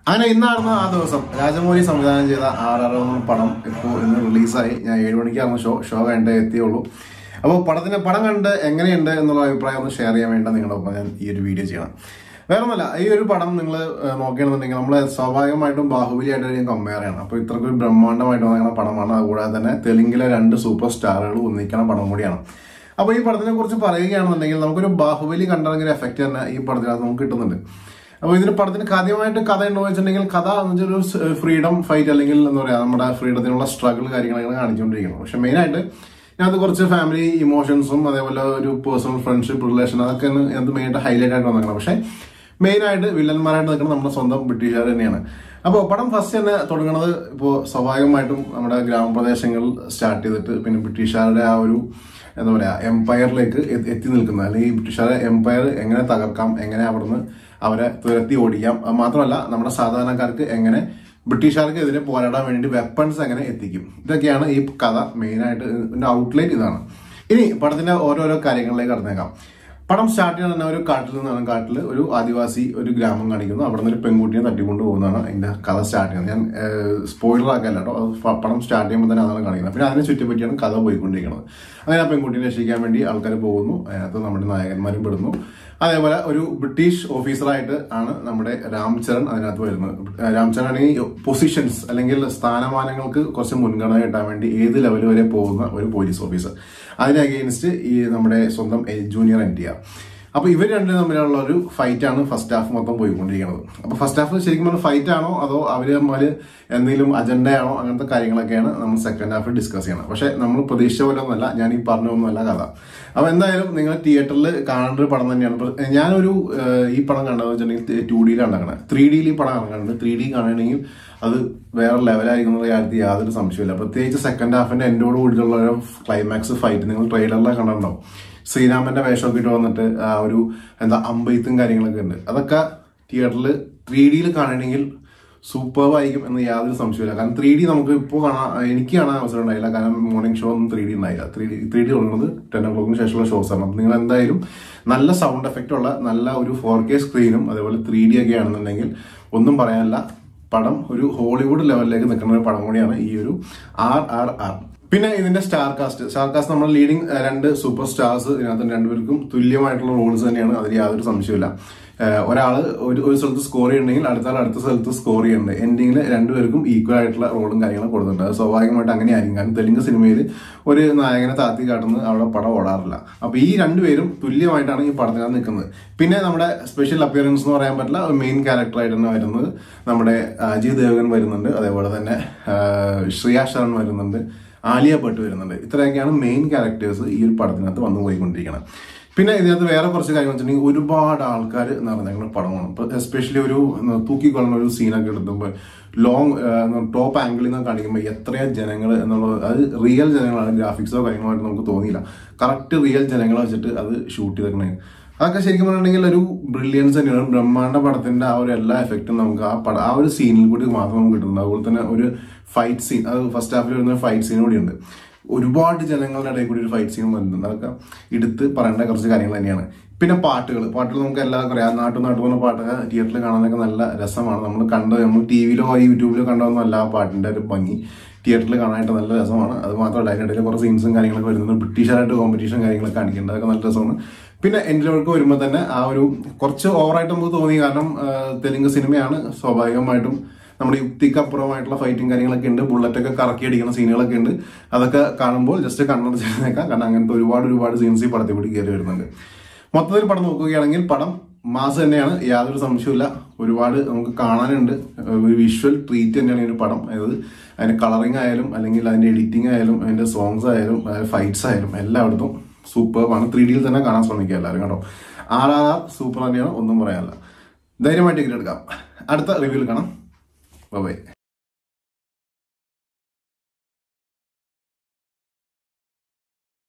അങ്ങനെ ഇന്നായിരുന്നു ആ ദിവസം രാജമൗലി സംവിധാനം ചെയ്ത ആർ ആർ എന്ന പടം ഇപ്പോൾ ഇന്ന് റിലീസായി ഞാൻ ഏഴ് മണിക്കായിരുന്നു ഷോ ഷോ കഴിഞ്ഞിട്ടേ എത്തിയുള്ളൂ അപ്പോൾ പടത്തിന് പടം കണ്ട് എങ്ങനെയുണ്ട് എന്നുള്ള അഭിപ്രായം ഒന്ന് ഷെയർ ചെയ്യാൻ വേണ്ടി നിങ്ങളുടെ ഒപ്പം ഞാൻ ഈ ഒരു വീഡിയോ ചെയ്യണം വേറെ ഒന്നുമല്ല ഈ ഒരു പടം നിങ്ങൾ നോക്കുകയാണെന്നുണ്ടെങ്കിൽ നമ്മൾ സ്വാഭാവികമായിട്ടും ബാഹുബലിയായിട്ട് ഞാൻ കമ്പയർ ചെയ്യണം അപ്പോൾ ഇത്രയ്ക്ക് ഒരു ബ്രഹ്മാണ്ഡമായിട്ട് വന്നിരിക്കുന്ന പടമാണ് അതുകൂടാതെ തന്നെ തെലുങ്കിലെ രണ്ട് സൂപ്പർ സ്റ്റാറുകൾ ഒന്നിക്കുന്ന പടം കൂടിയാണ് അപ്പോൾ ഈ പടത്തിനെ കുറിച്ച് പറയുകയാണെന്നുണ്ടെങ്കിൽ നമുക്കൊരു ബാഹുബലി കണ്ടിറങ്ങിയ എഫക്റ്റ് തന്നെ ഈ പടത്തിനകത്ത് നമുക്ക് കിട്ടുന്നുണ്ട് അപ്പോൾ ഇതിന് പടത്തിന് കഥയുമായിട്ട് കഥ ഉണ്ടോ വെച്ചിട്ടുണ്ടെങ്കിൽ കഥ എന്ന് വെച്ചാൽ ഒരു ഫ്രീഡം ഫൈറ്റ് അല്ലെങ്കിൽ എന്താ പറയുക നമ്മുടെ ഫ്രീഡത്തിനുള്ള സ്ട്രഗിൾ കാര്യങ്ങളൊക്കെ കാണിച്ചുകൊണ്ടിരിക്കുന്നത് പക്ഷെ മെയിനായിട്ട് ഇതിനകത്ത് കുറച്ച് ഫാമിലി ഇമോഷൻസും അതേപോലെ ഒരു പേഴ്സണൽ ഫ്രണ്ട്ഷിപ്പ് റിലേഷൻ അതൊക്കെ ഇതിനകത്ത് മെയിനായിട്ട് ഹൈലൈറ്റ് ആയിട്ട് വന്നിരിക്കണം പക്ഷേ മെയിനായിട്ട് വില്ലന്മാരായിട്ട് നിൽക്കുന്നത് നമ്മുടെ സ്വന്തം ബ്രിട്ടീഷുകാർ തന്നെയാണ് അപ്പോൾ പടം ഫസ്റ്റ് തന്നെ തുടങ്ങുന്നത് ഇപ്പോൾ സ്വാഭാവികമായിട്ടും നമ്മുടെ ഗ്രാമപ്രദേശങ്ങളിൽ സ്റ്റാർട്ട് ചെയ്തിട്ട് പിന്നെ ബ്രിട്ടീഷുകാരുടെ ആ ഒരു എന്താ പറയുക എംപയറിലേക്ക് എത്തി എത്തി നിൽക്കുന്നത് അല്ലെങ്കിൽ ഈ ബ്രിട്ടീഷുകാരെ എംപയർ എങ്ങനെ തകർക്കാം എങ്ങനെ അവിടുന്ന് അവരെ തുരത്തി ഓടിക്കാം അത് മാത്രമല്ല നമ്മുടെ സാധാരണക്കാർക്ക് എങ്ങനെ ബ്രിട്ടീഷുകാർക്കെതിരെ പോരാടാൻ വേണ്ടി വെപ്പൺസ് എങ്ങനെ എത്തിക്കും ഇതൊക്കെയാണ് ഈ കഥ മെയിനായിട്ട് ഇതിന്റെ ഔട്ട്ലൈറ്റ് ഇതാണ് ഇനി പടത്തിന്റെ ഓരോരോ കാര്യങ്ങളിലേക്ക് കടന്നേക്കാം പടം സ്റ്റാർട്ട് ചെയ്യുന്ന തന്നെ ഒരു കാട്ടിൽ നിന്നാണ് കാട്ടിൽ ഒരു ആദിവാസി ഒരു ഗ്രാമം കാണിക്കുന്നു അവിടെ നിന്ന് ഒരു പെൺകുട്ടിയെ തട്ടിക്കൊണ്ട് പോകുന്നതാണ് അതിന്റെ കഥ സ്റ്റാർട്ട് ചെയ്യുന്നത് ഞാൻ സ്പോയിലർ ആക്കല്ല കേട്ടോ അത് പ- പടം സ്റ്റാർട്ട് ചെയ്യുമ്പോൾ തന്നെ അതാണ് കാണിക്കുന്നത് പിന്നെ അതിനെ ചുറ്റിപ്പറ്റിയാണ് കഥ പോയിക്കൊണ്ടിരിക്കുന്നത് അങ്ങനെ ആ പെൺകുട്ടിയെ രക്ഷിക്കാൻ വേണ്ടി ആൾക്കാർ പോകുന്നു അതിനകത്ത് നമ്മുടെ നായകന്മാരും പെടുന്നു അതേപോലെ ഒരു ബ്രിട്ടീഷ് ഓഫീസറായിട്ട് ആണ് നമ്മുടെ രാംചരൺ അതിനകത്ത് വരുന്നത് രാംചരൺ ആണെങ്കിൽ പൊസിഷൻസ് അല്ലെങ്കിൽ സ്ഥാനമാനങ്ങൾക്ക് കുറച്ച് മുൻഗണന കിട്ടാൻ വേണ്ടി ഏത് ലെവൽ വരെ പോകുന്ന ഒരു പോലീസ് ഓഫീസർ അതിന് അഗെയിൻസ്റ്റ് ഈ നമ്മുടെ സ്വന്തം ജൂനിയർ എൻ ടി ആർ അപ്പൊ ഇവർ രണ്ടും തമ്മിലുള്ള ഒരു ഫൈറ്റ് ആണ് ഫസ്റ്റ് ഹാഫ് മൊത്തം പോയിക്കൊണ്ടിരിക്കുന്നത് അപ്പൊ ഫസ്റ്റ് ഹാഫ് ശരിക്കും പറഞ്ഞാൽ ഫൈറ്റ് ആണോ അതോ അവര് തമ്മിൽ എന്തെങ്കിലും അജണ്ടയാണോ അങ്ങനത്തെ കാര്യങ്ങളൊക്കെയാണ് നമ്മൾ സെക്കൻഡ് ഹാഫ് ഡിസ്കസ് ചെയ്യണം പക്ഷെ നമ്മൾ പ്രതീക്ഷിച്ച പോലെ ഒന്നുമല്ല ഞാൻ ഈ പറഞ്ഞൊന്നുമല്ല കഥ അപ്പൊ എന്തായാലും നിങ്ങൾ തിയേറ്ററിൽ കാണേണ്ട ഒരു പടം തന്നെയാണ് ഇപ്പൊ ഞാനൊരു ഏഹ്, ഈ പടം കണ്ടതെന്ന് വെച്ചിട്ടുണ്ടെങ്കിൽ ടു ഡിയിലാണ് കാണുന്നത് ത്രീ ഡിയിൽ ഈ പടം കാണുന്നത് ത്രീ ഡി കാണുകയാണെങ്കിൽ അത് വേറെ ലെവലായിരിക്കും എന്നുള്ള കാര്യത്തിൽ യാതൊരു സംശയമില്ല പ്രത്യേകിച്ച് സെക്കൻഡ് ഹാഫിന്റെ എൻഡോട് കൂടിയുള്ള ഒരു ക്ലൈമാക്സ് ഫൈറ്റ് നിങ്ങൾ ട്രെയിലറിലൊക്കെ കണ്ടിട്ടുണ്ടാവും ശ്രീരാമന്റെ വേഷമൊക്കെ ഇട്ട് വന്നിട്ട് ആ ഒരു എന്താ അമ്പെയ്ത്തും കാര്യങ്ങളൊക്കെ ഉണ്ട് അതൊക്കെ തിയേറ്ററിൽ ത്രീ ഡിയിൽ കാണണമെങ്കിൽ സൂപ്പർബ് ആയിരിക്കും എന്ന് യാതൊരു സംശയമില്ല കാരണം ത്രീ ഡി നമുക്ക് ഇപ്പോൾ കാണാൻ എനിക്ക് കാണാൻ അവസരം ഉണ്ടായില്ല കാരണം മോർണിംഗ് ഷോ ഒന്നും ത്രീ ഡി ഉണ്ടായില്ല ത്രീ ഡി ത്രീ ഡി തുടങ്ങുന്നത് ടെൻ ഓ ക്ലോക്കിന് ശേഷമുള്ള ഷോസ് ആണ് അപ്പം നിങ്ങൾ എന്തായാലും നല്ല സൗണ്ട് എഫക്റ്റ് ഉള്ള നല്ല ഒരു ഫോർ കെ സ്ക്രീനും അതേപോലെ ത്രീ ഡി ഒക്കെ ആണെന്നുണ്ടെങ്കിൽ ഒന്നും പറയാനില്ല പടം ഒരു ഹോളിവുഡ് ലെവലിലേക്ക് നിൽക്കുന്ന ഒരു പടം കൂടിയാണ് ഈ ഒരു ആർ ആർ ആർ പിന്നെ ഇതിന്റെ സ്റ്റാർ കാസ്റ്റ് സ്റ്റാർ കാസ്റ്റ് നമ്മൾ ലീഡിങ് രണ്ട് സൂപ്പർ സ്റ്റാർസ് ഇതിനകത്ത് രണ്ടുപേർക്കും തുല്യമായിട്ടുള്ള റോൾസ് തന്നെയാണ് അതിൽ യാതൊരു സംശയമില്ല ഏഹ് ഒരാള് ഒരു ഒരു സ്ഥലത്ത് സ്കോർ ചെയ്യണമെങ്കിൽ അടുത്ത ആൾ അടുത്ത സ്ഥലത്ത് സ്കോർ ചെയ്യുന്നുണ്ട് എൻഡിങ്ങിൽ രണ്ടുപേർക്കും ഈക്വൽ ആയിട്ടുള്ള റോളും കാര്യങ്ങളും കൊടുത്തിട്ടുണ്ട് അത് സ്വാഭാവികമായിട്ട് അങ്ങനെയായിരിക്കും കാരണം തെലുങ്ക് സിനിമയിൽ ഒരു നായകനെ താത്തി കാട്ടുന്നത് അവിടെ പടം ഓടാറില്ല അപ്പൊ ഈ രണ്ടുപേരും തുല്യമായിട്ടാണ് ഈ പടത്തിനകത്ത് നിൽക്കുന്നത് പിന്നെ നമ്മുടെ സ്പെഷ്യൽ അപ്പിയറൻസ് എന്ന് പറയാൻ പറ്റില്ല മെയിൻ ക്യാരക്ടറായിട്ട് തന്നെ വരുന്നത് നമ്മുടെ അജയ് ദേവഗൻ വരുന്നുണ്ട് അതേപോലെ തന്നെ ആ, ശ്രേയ ശരൺ വരുന്നുണ്ട് ആലിയ ഭട്ട് വരുന്നുണ്ട് ഇത്രയൊക്കെയാണ് മെയിൻ ക്യാരക്ടേഴ്സ് ഈ ഒരു പടത്തിനകത്ത് വന്നു പോയിക്കൊണ്ടിരിക്കുന്നത് പിന്നെ ഇതിനകത്ത് വേറെ കുറച്ച് കാര്യങ്ങൾ വെച്ചിട്ടുണ്ടെങ്കിൽ ഒരുപാട് ആൾക്കാർ നിറഞ്ഞ പടമാണ് ഇപ്പൊ എസ്പെഷ്യലി ഒരു എന്താ, തൂക്കിക്കൊള്ളുന്ന ഒരു സീനൊക്കെ എടുക്കുമ്പോൾ ലോങ് ടോപ്പ് ആംഗിളിൽ നിന്ന് കാണിക്കുമ്പോൾ എത്രയാ ജനങ്ങൾ എന്നുള്ളത് അത് റിയൽ ജനങ്ങളാണ് ഗ്രാഫിക്സോ കാര്യങ്ങളായിട്ട് നമുക്ക് തോന്നിയില്ല കറക്റ്റ് റിയൽ ജനങ്ങളെ വെച്ചിട്ട് അത് ഷൂട്ട് ചെയ്തേക്കണേ അതൊക്കെ ശരിക്കും പറഞ്ഞിട്ടുണ്ടെങ്കിൽ ഒരു ബ്രില്യൻസ് തന്നെയാണ് ഒരു ബ്രഹ്മാണ്ഡ പടത്തിന്റെ ആ ഒരു എല്ലാ എഫക്റ്റും നമുക്ക് ആ പടം ആ ഒരു സീനിൽ കൂടി മാത്രം നമുക്ക് കിട്ടുന്നുണ്ട് അതുപോലെ തന്നെ ഒരു ഫൈറ്റ് സീൻ അത് ഫസ്റ്റ് ഹാഫിൽ വരുന്ന ഫൈറ്റ് സീൻ കൂടി ഉണ്ട് ഒരുപാട് ജനങ്ങളുടെ ഇടയിൽ കൂടി ഒരു ഫൈറ്റ് സീൻ വരുന്നുണ്ട് അതൊക്കെ എടുത്ത് പറയേണ്ട കുറച്ച് കാര്യങ്ങൾ തന്നെയാണ് പിന്നെ പാട്ടുകൾ പാട്ടുകൾ നമുക്ക് എല്ലാവർക്കും അറിയാം നാട്ടു നാട്ടു പോകുന്ന പാട്ടൊക്കെ തിയേറ്ററിൽ കാണാനൊക്കെ നല്ല രസമാണ് നമ്മൾ കണ്ടത് നമ്മൾ ടി വിയിലോ യൂട്യൂബിലോ കണ്ടതൊന്നുമല്ല ആ പാട്ടിന്റെ ഒരു ഭംഗി തിയേറ്ററിൽ കാണാനായിട്ട് നല്ല രസമാണ് അത് മാത്രമല്ല അതിൻ്റെ ഇടയിൽ കുറച്ച് സീൻസും കാര്യങ്ങളൊക്കെ വരുന്നത് ബ്രിട്ടീഷായിട്ട് കോമ്പറ്റീഷൻ കാര്യങ്ങളൊക്കെ കാണിക്കേണ്ടത് അതൊക്കെ നല്ല രസമാണ് പിന്നെ എൻഡിലോട്ട് വരുമ്പോൾ തന്നെ ആ ഒരു കുറച്ച് ഓവറായിട്ട് നമുക്ക് തോന്നി കാരണം ആ, തെലുങ്ക് സിനിമയാണ് സ്വാഭാവികമായിട്ടും നമ്മുടെ യുക്തിക്കപ്പുറമായിട്ടുള്ള ഫൈറ്റും കാര്യങ്ങളൊക്കെ ഉണ്ട് ബുള്ളറ്റൊക്കെ കറക്കി അടിക്കുന്ന സീനുകളൊക്കെ ഉണ്ട് അതൊക്കെ കാണുമ്പോൾ ജസ്റ്റ് കണ്ണടച്ചേക്കാം കാരണം അങ്ങനത്തെ ഒരുപാട് ഒരുപാട് സീൻസ് ഈ പടത്തിൽ കൂടി കയറി വരുന്നുണ്ട് മൊത്തത്തിൽ പടം നോക്കുകയാണെങ്കിൽ പടം മാസ് തന്നെയാണ് യാതൊരു സംശയമില്ല ഒരുപാട് നമുക്ക് കാണാനുണ്ട് ഒരു വിഷ്വൽ ട്രീറ്റ് തന്നെയാണ് ഈ ഒരു പടം അതായത് അതിന്റെ കളറിംഗ് ആയാലും അല്ലെങ്കിൽ അതിന്റെ എഡിറ്റിംഗ് ആയാലും അതിന്റെ സോങ്സ് ആയാലും ഫൈറ്റ്സ് ആയാലും എല്ലായിടത്തും സൂപ്പർബാണ് ത്രീ ഡിയിൽ തന്നെ കാണാൻ ശ്രമിക്കുക എല്ലാവരും കേട്ടോ ആർ ആർ ആർ സൂപ്പർ തന്നെയാണ് ഒന്നും പറയാനില്ല ധൈര്യമായിട്ട് ടിക്കറ്റ് എടുക്കാം അടുത്ത റിവ്യൂവിൽ കാണാം ബൈ